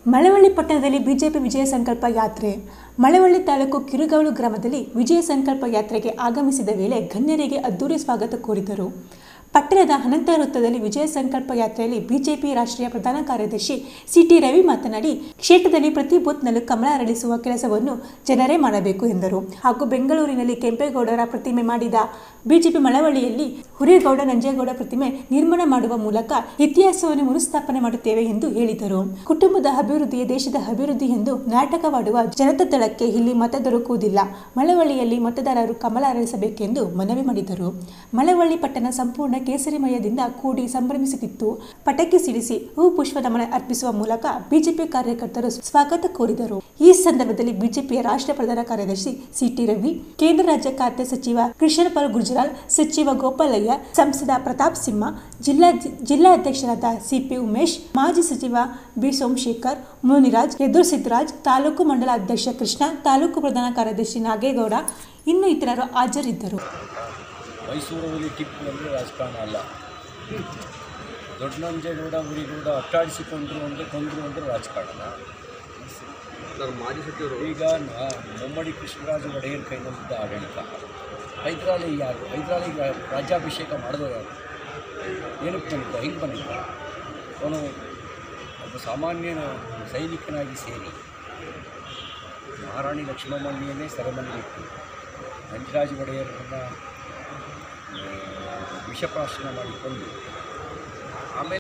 ಮಳವಳ್ಳಿ ಪಟ್ಟಣದಲ್ಲಿ ಬಿಜೆಪಿ ವಿಜಯ ಸಂಕಲ್ಪ ಯಾತ್ರೆ ಮಳವಳ್ಳಿ ತಾಲೂಕು ಕಿರುಗವಳು ಗ್ರಾಮದಲ್ಲಿ ವಿಜಯ ಸಂಕಲ್ಪ ಯಾತ್ರೆಗೆ ಆಗಮಿಸಿದ ವೇಳೆ ಗಣ್ಯರಿಗೆ ಅದ್ದೂರಿ ಸ್ವಾಗತ ಕೋರಿದರು ಪಟ್ಟಣದ ಅನಂತ ವೃತ್ತದಲ್ಲಿ ವಿಜಯ ಸಂಕಲ್ಪ ಯಾತ್ರೆಯಲ್ಲಿ ಬಿಜೆಪಿ ರಾಷ್ಟ್ರೀಯ ಪ್ರಧಾನ ಕಾರ್ಯದರ್ಶಿ ಸಿಟಿ ರವಿ ಮಾತನಾಡಿ ಕ್ಷೇತ್ರದಲ್ಲಿ ಪ್ರತಿ ಬೂತ್ನಲ್ಲೂ ಕಮಲ ಅರಳಿಸುವ ಕೆಲಸವನ್ನು ಜನರೇ ಮಾಡಬೇಕು ಎಂದರು ಹಾಗೂ ಬೆಂಗಳೂರಿನಲ್ಲಿ ಕೆಂಪೇಗೌಡರ ಪ್ರತಿಮೆ ಮಾಡಿದ ಬಿಜೆಪಿ ಮಳವಳ್ಳಿಯಲ್ಲಿ ಹುರೇಗೌಡ ನಂಜೇಗೌಡ ಪ್ರತಿಮೆ ನಿರ್ಮಾಣ ಮಾಡುವ ಮೂಲಕ ಇತಿಹಾಸವನ್ನು ಮರುಸ್ಥಾಪನೆ ಮಾಡುತ್ತೇವೆ ಎಂದು ಹೇಳಿದರು ಕುಟುಂಬದ ಅಭಿವೃದ್ಧಿಯೇ ದೇಶದ ಅಭಿವೃದ್ಧಿ ಎಂದು ನಾಟಕವಾಡುವ ಜನತಾ ದಳಕ್ಕೆ ಇಲ್ಲಿ ಮತ ದೊರಕುವುದಿಲ್ಲ ಮಳವಳ್ಳಿಯಲ್ಲಿ ಮತದಾರರು ಕಮಲ ಅರಳಿಸಬೇಕೆಂದು ಮನವಿ ಮಾಡಿದರು ಮಳವಳ್ಳಿ ಪಟ್ಟಣ ಸಂಪೂರ್ಣ ಕೇಸರಿಮಯದಿಂದ ಕೂಡಿ ಸಂಭ್ರಮಿಸುತ್ತಿತ್ತು ಪಟಾಕಿ ಸಿಡಿಸಿ ಹೂ ಪುಷ್ಪ ನಮನ ಅರ್ಪಿಸುವ ಮೂಲಕ ಬಿಜೆಪಿ ಕಾರ್ಯಕರ್ತರು ಸ್ವಾಗತ ಕೋರಿದರು ಈ ಸಂದರ್ಭದಲ್ಲಿ ಬಿಜೆಪಿಯ ರಾಷ್ಟ್ರ ಪ್ರಧಾನ ಕಾರ್ಯದರ್ಶಿ ಸಿಟಿ ರವಿ ಕೇಂದ್ರ ರಾಜ್ಯ ಖಾತೆ ಸಚಿವ ಕೃಷ್ಣಪಾಲ್ ಗುರ್ಜರಾಲ್ ಸಚಿವ ಗೋಪಾಲಯ್ಯ ಸಂಸದ ಪ್ರತಾಪ್ ಸಿಂಹ ಜಿಲ್ಲಾ ಜಿಲ್ಲಾ ಅಧ್ಯಕ್ಷರಾದ ಸಿಪಿ ಉಮೇಶ್ ಮಾಜಿ ಸಚಿವ ಬಿ ಸೋಮಶೇಖರ್ ಮುನಿರಾಜ್ ಎದುರು ಸಿದ್ದರಾಜ್ ತಾಲೂಕು ಮಂಡಲ ಅಧ್ಯಕ್ಷ ಕೃಷ್ಣ ತಾಲೂಕು ಪ್ರಧಾನ ಕಾರ್ಯದರ್ಶಿ ನಾಗೇಗೌಡ ಇನ್ನು ಇತರರು ಹಾಜರಿದ್ದರು ಮೈಸೂರಲ್ಲಿ ಟಿಪ್ಪು ಅಂದರೆ ರಾಜಕಾರಣ ಅಲ್ಲ ದೊಡ್ಡನಂಜೇಗೌಡ ಉರಿಗೌಡ ಅಟ್ಟಾಡಿಸಿಕೊಂಡ್ರು ಅಂದರೆ ಕೊಂದರು ಅಂದರೆ ರಾಜಕಾರಣ ಸರ್ ಮಾಜಿ ಸಚಿವರು ಈಗ ನಾ- ಮುಮ್ಮಡಿ ಕೃಷ್ಣರಾಜ ಒಡೆಯರ್ ಕೈನಲ್ಲಿದ್ದ ಆಡಳಿತ ಹೈದರಾಲಿ ಯಾರು ಹೈದರಾಲಿ ರಾಜ್ಯಾಭಿಷೇಕ ಮಾಡಿದವರು ಯಾರು ಏನಕ್ಕೆ ಬಂದಿದ್ದ ಹೆಂಗೆ ಬಂದಿದ್ದ ಅವನು ಒಬ್ಬ ಸಾಮಾನ್ಯ ಸೈನಿಕನಾಗಿ ಸೇರಿ ಮಹಾರಾಣಿ ಲಕ್ಷ್ಮಮ್ಮನಿಯನ್ನೇ ಸೆರೆಮನೆಗಿಟ್ಟು ನಂಜರಾಜ ಒಡೆಯರನ್ನು ವಿಷಪ್ರಾಶನ ಮಾಡಿಕೊಂಡು